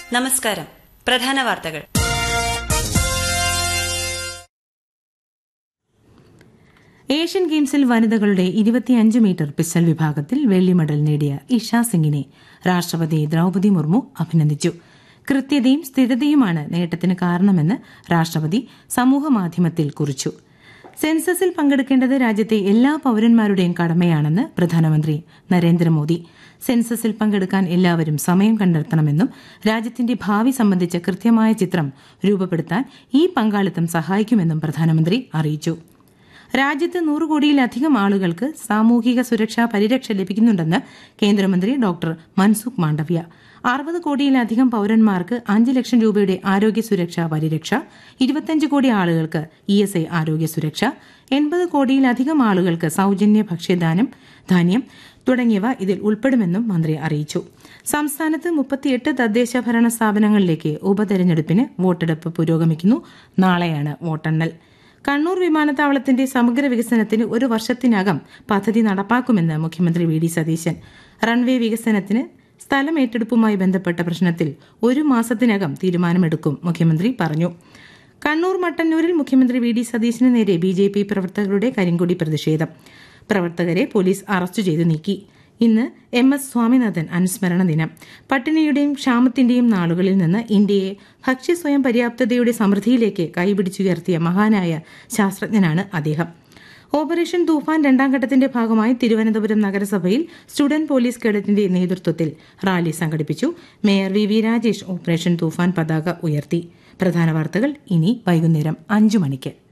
നമസ്കാരം പ്രധാന വാർത്തകൾ ഏഷ്യൻ ഗെയിംസിൽ വനിതകളുടെ ഇരുപത്തിയഞ്ച് മീറ്റർ പിസ്റ്റൽ വിഭാഗത്തിൽ വെള്ളി മെഡൽ നേടിയ ഇഷ സിംഗിനെ രാഷ്ട്രപതി ദ്രൌപതി മുർമു അഭിനന്ദിച്ചു കൃത്യതയും സ്ഥിരതയുമാണ് നേട്ടത്തിന് കാരണമെന്ന് രാഷ്ട്രപതി സമൂഹമാധ്യമത്തിൽ കുറിച്ചു സെൻസസിൽ പങ്കെടുക്കേണ്ടത് രാജ്യത്തെ എല്ലാ പൌരന്മാരുടെയും കടമയാണെന്ന് പ്രധാനമന്ത്രി നരേന്ദ്രമോദി സെൻസസിൽ പങ്കെടുക്കാൻ എല്ലാവരും സമയം കണ്ടെത്തണമെന്നും രാജ്യത്തിന്റെ ഭാവി സംബന്ധിച്ച കൃത്യമായ ചിത്രം രൂപപ്പെടുത്താൻ ഈ പങ്കാളിത്തം സഹായിക്കുമെന്നും പ്രധാനമന്ത്രി അറിയിച്ചു രാജ്യത്ത് നൂറ് കോടിയിലധികം ആളുകൾക്ക് സാമൂഹിക സുരക്ഷാ പരിരക്ഷ ലഭിക്കുന്നുണ്ടെന്ന് കേന്ദ്രമന്ത്രി ഡോക്ടർ മൻസുഖ് മാണ്ഡവ്യ അറുപത് കോടിയിലധികം പൌരന്മാർക്ക് അഞ്ച് ലക്ഷം രൂപയുടെ ആരോഗ്യ സുരക്ഷാ പരിരക്ഷ ഇരുപത്തിയഞ്ച് കോടി ആളുകൾക്ക് ഇ എസ് ഐ ആരോഗ്യ സുരക്ഷ എൺപത് കോടിയിലധികം ആളുകൾക്ക് സൌജന്യ ഭക്ഷ്യദാനം ധാന്യം തുടങ്ങിയവ ഇതിൽ ഉൾപ്പെടുമെന്നും മന്ത്രി അറിയിച്ചു സംസ്ഥാനത്ത് മുപ്പത്തിയെട്ട് തദ്ദേശ ഭരണ സ്ഥാപനങ്ങളിലേക്ക് ഉപതെരഞ്ഞെടുപ്പിന് വോട്ടെടുപ്പ് പുരോഗമിക്കുന്നു നാളെയാണ് വോട്ടെണ്ണൽ കണ്ണൂർ വിമാനത്താവളത്തിന്റെ സമഗ്ര വികസനത്തിന് ഒരു വർഷത്തിനകം പദ്ധതി നടപ്പാക്കുമെന്ന് മുഖ്യമന്ത്രി വി ഡി സതീശൻ റൺവേ വികസനത്തിന് സ്ഥലം ഏറ്റെടുപ്പുമായി ബന്ധപ്പെട്ട പ്രശ്നത്തിൽ ഒരു മാസത്തിനകം തീരുമാനമെടുക്കും മുഖ്യമന്ത്രി പറഞ്ഞു കണ്ണൂർ മട്ടന്നൂരിൽ മുഖ്യമന്ത്രി വി ഡി സതീശന് നേരെ ബി ജെ പി പ്രവർത്തകരുടെ കരിങ്കൊടി പ്രതിഷേധം പ്രവർത്തകരെ പോലീസ് അറസ്റ്റ് ചെയ്തു നീക്കി ഇന്ന് എം എസ് സ്വാമിനാഥൻ അനുസ്മരണ ദിനം പട്ടിണിയുടെയും ക്ഷാമത്തിന്റെയും നാളുകളിൽ നിന്ന് ഇന്ത്യയെ ഭക്ഷ്യസ്വയം പര്യാപ്തതയുടെ സമൃദ്ധിയിലേക്ക് കൈപിടിച്ചുയർത്തിയ മഹാനായ ശാസ്ത്രജ്ഞനാണ് അദ്ദേഹം ഓപ്പറേഷൻ തൂഫാൻ രണ്ടാം ഘട്ടത്തിന്റെ ഭാഗമായി തിരുവനന്തപുരം നഗരസഭയിൽ സ്റ്റുഡന്റ് പോലീസ് കേഡറ്റിന്റെ നേതൃത്വത്തിൽ റാലി സംഘടിപ്പിച്ചു mayor V V Rajesh operation Toofan പതാക ഉയർത്തി പ്രധാന വാർത്തകൾ ഇനി വൈകുന്നേരം അഞ്ചു മണിക്ക്